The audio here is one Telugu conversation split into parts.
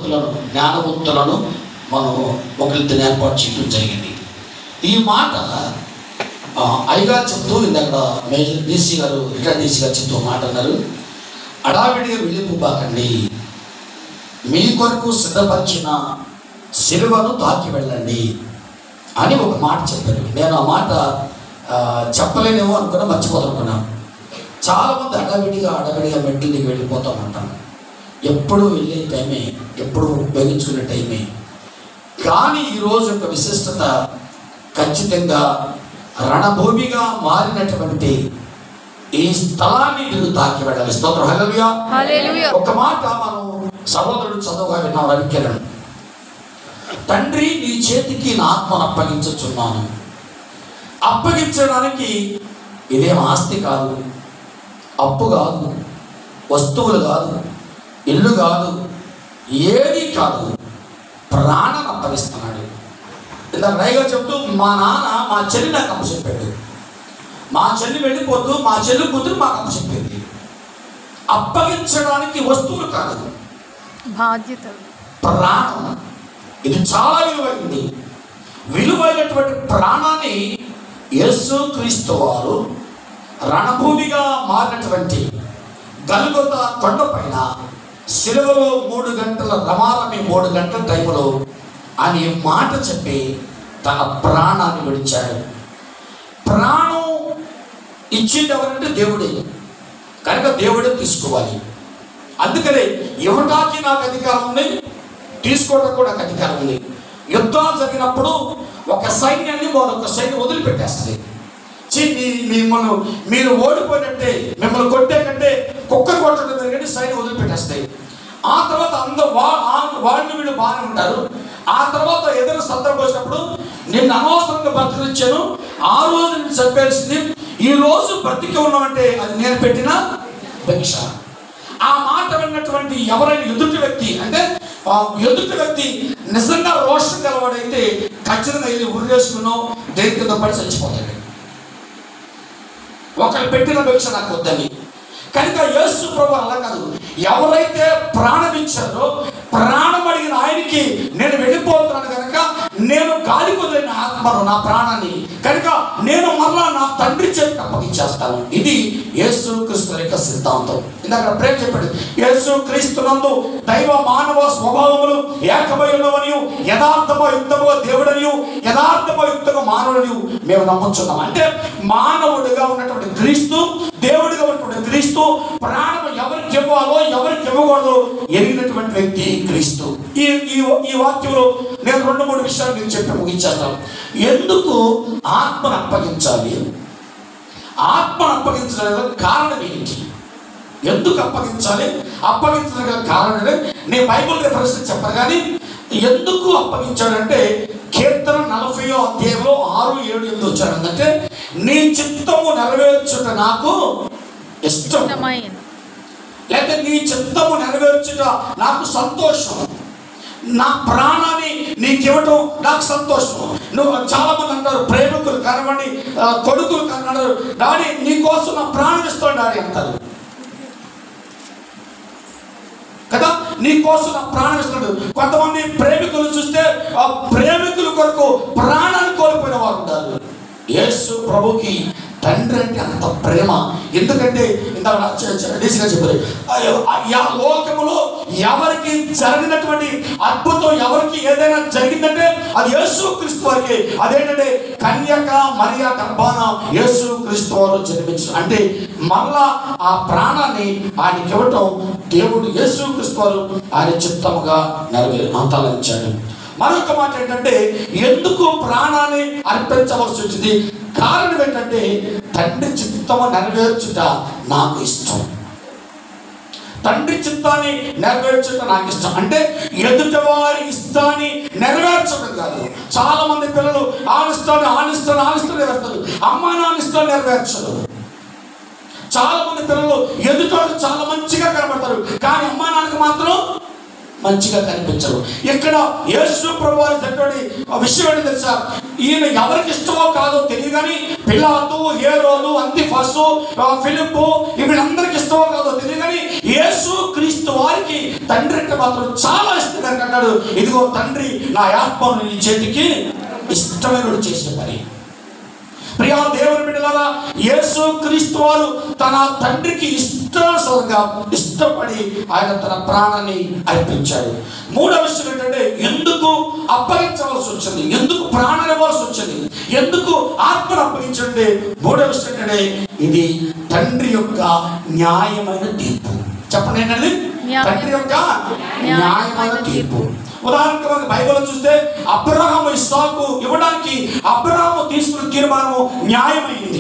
జ్ఞానవంతులను జ్ఞానవంతులను మనం ఒకరితో ఏర్పాటు చేయడం జరిగింది ఈ మాట ఆ, అయ్యగారు చెప్తూ ఇందాక మేజర్ డీసీ గారు రిటైర్ డీసీ గారు చెప్తూ మాట అన్నారు అడావిడిగా వెళ్ళిపోబాకండి మీ కొరకు సిద్ధపరిచిన సిలువను తాకి వెళ్ళండి అని ఒక మాట చెప్పారు నేను ఆ మాట ఆ, చెప్పలేనేమో అనుకున్నా మర్చిపోతానుకున్నాను చాలామంది అడవిడిగా అడవిడిగా మెట్ల దిగి వెళ్ళిపోతూ ఉంటాను ఎప్పుడు వెళ్ళే టైమే ఎప్పుడు ఉపయోగించుకునే టైమే కానీ ఈరోజు యొక్క విశిష్టత ఖచ్చితంగా రణభూమిగా మారినటువంటి ఈ స్థలాన్ని మీరు తాకి వెళ్ళాలి స్తోత్రం హల్లెలూయా హల్లెలూయా ఒక మాట మనం సహోదరుడు చదువుగా విన్నాం రవికిరణ్ తండ్రి నీ చేతికి నా ఆత్మను అప్పగించుచున్నాను అప్పగించడానికి ఇదేం ఆస్తి కాదు అప్పు కాదు వస్తువులు కాదు ఇల్లు కాదు ఏది కాదు ప్రాణం అప్పగిస్తున్నాడు ఇలా రైగా చెప్తూ మా నాన్న మా చెల్లి నాకు అప్పచెప్పాడు మా చెల్లి వెళ్ళిపోతూ మా చెల్లి కూతురు మాకు అప్పచెప్పింది అప్పగించడానికి వస్తువులు కాదు బాధ్యతలు ప్రాణం ఇది చాలా విలువైంది విలువైనటువంటి ప్రాణాన్ని యేసు క్రీస్తు వారు రణభూమిగా మారినటువంటి గలుగొత కొండపైన సిలువలో మూడు గంటల రమారమి మూడు గంటల టైంలో ఆయన ఈ మాట చెప్పి తన ప్రాణాన్ని విడిచాడు ప్రాణం ఇచ్చింది ఎవరంటే దేవుడే కనుక దేవుడే తీసుకోవాలి అందుకనే ఇవ్వటానికి నాకు అధికారం ఉంది తీసుకోవడం కూడా నాకు అధికారం ఉంది యుద్ధాలు జరిగినప్పుడు ఒక సైన్యాన్ని మరొక సైన్యం వదిలిపెట్టేస్తుంది ఛీ, మీ మిమ్మల్ని మీరు ఓడిపోయినట్టే మిమ్మల్ని కొట్టే కంటే కుక్కలు కొట్టడం జరిగింది సైన్యం వదిలిపెట్టేస్తాయి ఆ తర్వాత అందరూ వా ఆ- వాళ్ళు వీళ్ళు బాగానే ఉంటారు ఆ తర్వాత ఏదైనా సందర్భం వచ్చినప్పుడు నిన్ను అనవసరంగా బ్రతికించాను ఆ రోజు నేను చంపేసింది ఈ రోజు బ్రతికి ఉన్నామంటే అది నేను పెట్టిన భిక్ష ఆ మాట విన్నటువంటి ఎవరైనా ఎదుటి వ్యక్తి అంటే ఆ ఎదుటి వ్యక్తి నిజంగా రోషం గలవాడైతే ఖచ్చితంగా వెళ్ళి ఉరివేసుకున్నాం దేని కింద పడి చచ్చిపోతాడు ఒకరు పెట్టిన భిక్ష నాకు వద్దని కనుక యేసు ప్రభు అలా కాదు ఎవరైతే ప్రాణం ఇచ్చారో ప్రాణం అడిగిన ఆయనకి నేను వెళ్ళిపోతున్నాను కనుక నేను గాలి కుదిరిన ఆత్మను నా ప్రాణాన్ని కనుక నేను మరలా నా తండ్రి చేతికి అప్పగించేస్తాను ఇది యేసు క్రీస్తు యొక్క సిద్ధాంతం ఇందాక ప్రేమ చెప్పాడు యేసు క్రీస్తునందు దైవ మానవ స్వభావములు ఏకమై ఉన్నవనియు యథార్థమో యుక్తమో దేవుడనియు యథార్థమో యుక్తమో మానవుడనియు మేము నమ్ముచున్నాం అంటే మానవుడిగా ఉన్నటువంటి క్రీస్తు దేవుడిగా ఉన్నటువంటి క్రీస్తు ప్రాణం ఎవరికి ఇవ్వాలో ఎవరికి ఇవ్వకూడదు ఎరిగినటువంటి వ్యక్తి క్రీస్తు ఈ ఈ ఈ వాక్యంలో నేను రెండు మూడు విషయాలు నేను చెప్పి ముగించేస్తాను ఎందుకు ఆత్మను అప్పగించాలి ఆత్మను అప్పగించడానికి కారణం ఏంటి ఎందుకు అప్పగించాలి అప్పగించడానికి గల కారణం ఏంటి? నేను బైబిల్ రిఫరెన్స్ చెప్పను కానీ ఎందుకు అప్పగించాడంటే కీర్తన నలభైయో అధ్యాయంలో ఆరు ఏడు ఎనిమిది వచ్చాడు అంటే నీ చిత్తము నెరవేర్చుట నాకు ఇష్టం ఇష్టమైన లేకపోతే నీ చిత్తము నెరవేర్చుట నాకు సంతోషం నా ప్రాణాన్ని నీకు ఇవ్వటం నాకు సంతోషం నువ్వు చాలా మంది అంటారు ప్రేమికులు కానివ్వండి ఆ, కొడుకులు కానివ్వండి డాడీ నీ కోసం నా ప్రాణం ఇస్తాను డాడీ అంటారు కదా నీ కోసం నా ప్రాణం ఇస్తున్నాడు కొంతమంది ప్రేమికులు చూస్తే ఆ ప్రేమికుల కొరకు ప్రాణాన్ని కోల్పోయిన వారు ఉంటారు యేసు ప్రభుకి తండ్రి అంటే అంత ప్రేమ ఎందుకంటే ఇందాక నా చ- చ- డీసీగా చెప్పారు అయ్యో, ఆ యా- లోకములో ఎవరికి జరిగినటువంటి అద్భుతం ఎవరికి ఏదైనా జరిగిందంటే అది యేసు క్రీస్తు వారికి అదేంటంటే కన్యక మరియా గర్భాన యేసు క్రీస్తు వారు జన్మించారు అంటే మళ్ళా ఆ ప్రాణాన్ని ఆయనకి ఇవ్వటం దేవుడు యేసు క్రీస్తు వారు ఆయన చిత్తముగా నెరవేరు అంతలించాడు మరొక మాట ఏంటంటే ఎందుకు ప్రాణాన్ని అర్పించవలసి వచ్చింది కారణం ఏంటంటే తండ్రి చిత్తము నెరవేర్చుట నాకు ఇష్టం తండ్రి చిత్తాన్ని నెరవేర్చుట నాకు ఇష్టం అంటే ఎదుటివారి ఇష్టాన్ని నెరవేర్చడం కాదు చాలా మంది పిల్లలు ఆనిస్తాను ఆనిస్తాను ఆనిస్తాను నెరవేరుస్తారు అమ్మ నాన్న ఇష్టాన్ని నెరవేర్చరు చాలా మంది పిల్లలు ఎదుటోళ్ళు చాలా మంచిగా కనబడతారు కానీ అమ్మా నాన్నకి మాత్రం మంచిగా కనిపించరు ఇక్కడ యేసు ప్రభు వారి చెప్పేటువంటి విషయం ఏంటి తెలుసా ఈయన ఎవరికి ఇష్టమో కాదో తెలియదు కానీ పిలాతు ఏ రోజు అంతిఫసు ఫిలిప్ వీళ్ళందరికి ఇష్టమో కాదో తెలియదు కానీ యేసు క్రీస్తు వారికి తండ్రి అంటే మాత్రం చాలా ఇష్టం కనుక అంటాడు ఇదిగో తండ్రి నా ఆత్మను నీ చేతికి ఇష్టమైన చేసే పని ప్రియా దేవుని బిడ్డలారా యేసు క్రీస్తు వారు తన తండ్రికి ఇష్టానుసారంగా ఇష్టపడి ఆయన తన ప్రాణాన్ని అర్పించాడు మూడవ విషయం ఏంటంటే ఎందుకు అప్పగించవలసి వచ్చింది ఎందుకు ప్రాణం ఇవ్వాల్సి వచ్చింది ఎందుకు ఆత్మను అప్పగించండి మూడవ విషయం ఏంటంటే ఇది తండ్రి యొక్క న్యాయమైన తీర్పు చెప్పండి ఏంటండి న్యాయం. తండ్రి యొక్క న్యాయమైన తీర్పు ఉదాహరణకు మనకి బైబిల్ చూస్తే అబ్రహాము ఇస్సాకు ఇవ్వడానికి అబ్రహాము తీసుకున్న తీర్మానము న్యాయమైంది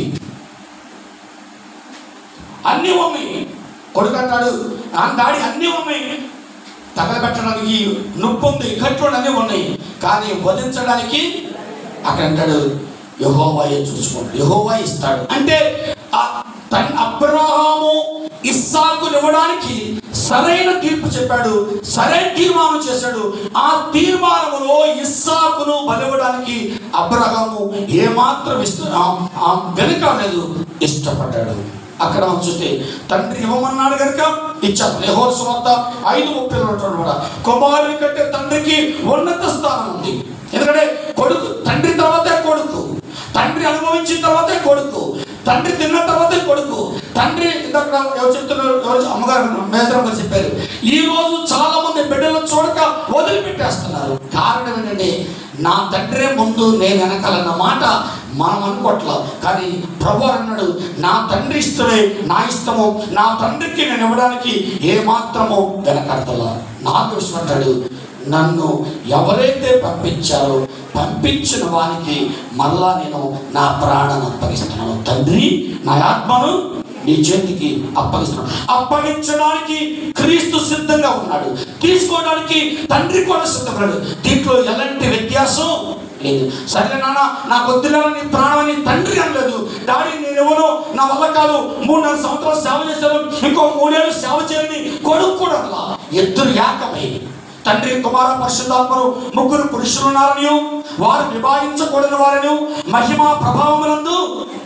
అన్నీ ఉన్నాయి కొడుకు అంటాడు ఆ దాడి అన్నీ ఉన్నాయి తగలబెట్టడానికి నొప్పి ఉంది కట్లు అన్నీ ఉన్నాయి కానీ వధించడానికి అక్కడ అంటాడు యహోవాయే చూసుకోండి యహోవా ఇస్తాడు అంటే ఆ తన అబ్రహాము ఇస్సాకు ఇవ్వడానికి సరైన తీర్పు చెప్పాడు సరైన తీర్మానం చేశాడు ఆ తీర్మానములో ఇస్సాకును బలివ్వడానికి అబ్రహాము ఏమాత్రం ఇస్తున్నా ఆ వెనుకాలేదు ఇష్టపడ్డాడు అక్కడ మనం చూస్తే తండ్రి ఇవ్వమన్నాడు కనుక ఇచ్చారు యెహోవా సువార్త ఐదు ముప్పై ఉంటాడు కూడా కుమారుని కంటే తండ్రికి ఉన్నత స్థానం ఉంది ఎందుకంటే కొడుకు తండ్రి తర్వాతే కొడుకు తండ్రి అనుభవించిన తర్వాతే కొడుకు తండ్రి తిన్న తర్వాతే కొడుకు తండ్రి ఇందాక ఎవరు చెప్తున్నారు ఎవరు అమ్మగారు మేదరం గారు చెప్పారు ఈ రోజు చాలా మంది బిడ్డలు చూడక వదిలిపెట్టేస్తున్నారు కారణం ఏంటంటే నా తండ్రే ముందు నేను వెనకాలన్న మాట మనం అనుకోవట్లా కానీ ప్రభు అన్నాడు నా తండ్రి ఇష్టమే నా ఇష్టము నా తండ్రికి నేను ఇవ్వడానికి ఏ మాత్రము వెనకడతలా నాకు విషయం అంటాడు నన్ను ఎవరైతే పంపించారో పంపించిన వానికి మరలా నేను నా ప్రాణాన్ని అప్పగిస్తున్నాను తండ్రి నా ఆత్మను నీ చేతికి అప్పగిస్తున్నాడు అప్పగించడానికి క్రీస్తు సిద్ధంగా ఉన్నాడు తీసుకోవడానికి తండ్రి కూడా సిద్ధపడాడు దీంట్లో ఎలాంటి వ్యత్యాసం లేదు సరే నాన్న నాకు వద్దులేనా నీ ప్రాణాన్ని తండ్రి అనలేదు డాడీ నేను ఎవరో నా వల్ల కాదు మూడు నాలుగు సంవత్సరాలు సేవ చేశాను ఇంకో మూడేళ్ళు సేవ చేయాలని కొడుకు కూడా అనలా. ఇద్దరు ఏకమై తండ్రి కుమార పరిశుద్ధాత్మను ముగ్గురు పురుషులు ఉన్నారని వారు విభాగించకూడని వారని మహిమా ప్రభావములందు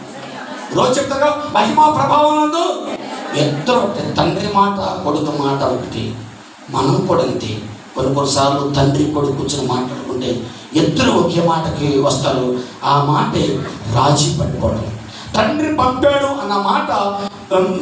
రోజు చెప్తారు మహిమా ప్రభావం నందు ఇద్దరు ఒకటి తండ్రి మాట కొడుకు మాట ఒకటి మనం కూడా అంతే కొన్ని కొన్నిసార్లు తండ్రి కొడుకు కూర్చొని మాట్లాడుకుంటే ఇద్దరు ఒకే మాటకి వస్తారు ఆ మాటే రాజీ పడిపోవడం తండ్రి పంపాడు అన్న మాట ఉమ్,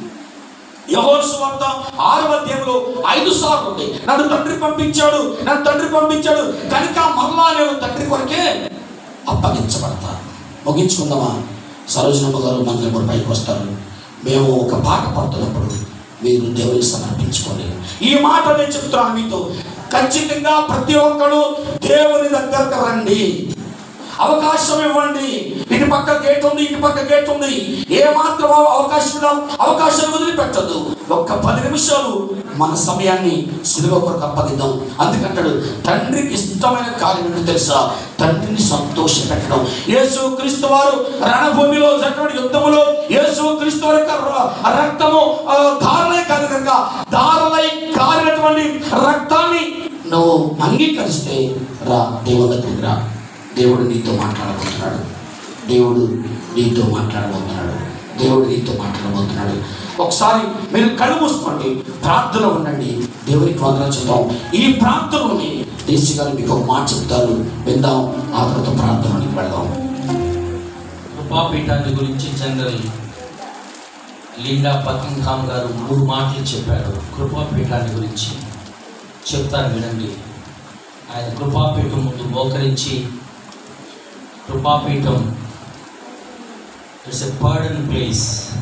యహోసు వార్త ఆరవ అధ్యాయంలో ఐదు సార్లు ఉంది నన్ను తండ్రి పంపించాడు నన్ను తండ్రి పంపించాడు కనుక మరలా నేను తండ్రి కొరకే అప్పగించబడతాను ముగించుకుందామా సరోజనమ్మ గారు మంత్రి పైకి వస్తారు మేము ఒక పాట పాడుతున్నప్పుడు మీరు దేవునికి సమర్పించుకోండి ఈ మాట నేను చెప్తున్నాను మీతో ఖచ్చితంగా ప్రతి ఒక్కరు దేవుని దగ్గరకు రండి అవకాశం ఇవ్వండి ఇటు పక్క గేట్ ఉంది ఇటు పక్క గేట్ ఉంది ఏ మాత్రం అవకాశం ఇవ్వడం అవకాశం వదిలిపెట్టదు ఒక్క పది నిమిషాలు మన సమయాన్ని సిలువ కొరకు అప్పగిద్దాం అందుకంటాడు తండ్రికి ఇష్టమైన కార్యం ఏంటో తెలుసా తండ్రిని సంతోష పెట్టడం యేసు క్రీస్తు వారు రణభూమిలో జరిగిన యుద్ధములో యేసు క్రీస్తు వారి యొక్క ర- రక్తము ఆ, ధారలై కాదు కనుక ధారలై కారినటువంటి రక్తాన్ని నువ్వు అంగీకరిస్తే రా దేవుని దగ్గరికి రా దేవుడు నీతో మాట్లాడబోతున్నాడు దేవుడు నీతో మాట్లాడబోతున్నాడు దేవుడు నీతో మాట్లాడబోతున్నాడు ఒకసారి మీరు కళ్ళు మూసుకోండి ప్రార్థన ఉండండి దేవునికి వందన చెప్తాం ఈ ప్రార్థనలోని దేశీ గారు మీకు ఒక మాట చెప్తారు విందాం ఆ తర్వాత ప్రార్థనలోకి వెళ్దాం కృపాపీఠాన్ని గురించి జనరల్ లిండా పకింగ్హామ్ గారు మూడు మాటలు చెప్పారు కృపాపీఠాన్ని గురించి చెప్తాను వినండి ఆయన కృపాపీఠం ముందు మోకరించి కృపాపీఠం ఇట్స్ ఎ బర్డన్ ప్లేస్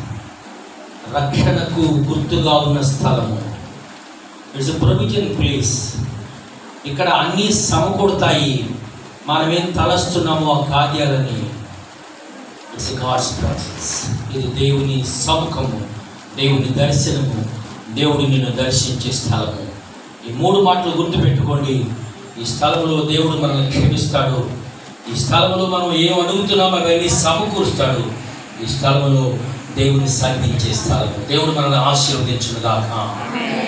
రక్షణకు గుర్తుగా ఉన్న స్థలము ఇట్స్ ఎ ప్రొవిజన్ ప్లేస్ ఇక్కడ అన్నీ సమకూడతాయి మనమేం తలస్తున్నామో ఆ కార్యాలని ఇట్స్ గాడ్స్ ప్రజెన్స్ ఇది దేవుని సముఖము దేవుని దర్శనము దేవుడు నిన్ను దర్శించే స్థలము ఈ మూడు మాటలు గుర్తుపెట్టుకోండి ఈ స్థలంలో దేవుడు మనల్ని క్షమిస్తాడు ఈ స్థలంలో మనం ఏం అడుగుతున్నామో అవన్నీ సమకూరుస్తాడు ఈ స్థలంలో దేవుని సన్నిధించే స్థలము దేవుడు మనల్ని ఆశీర్వదించుగాక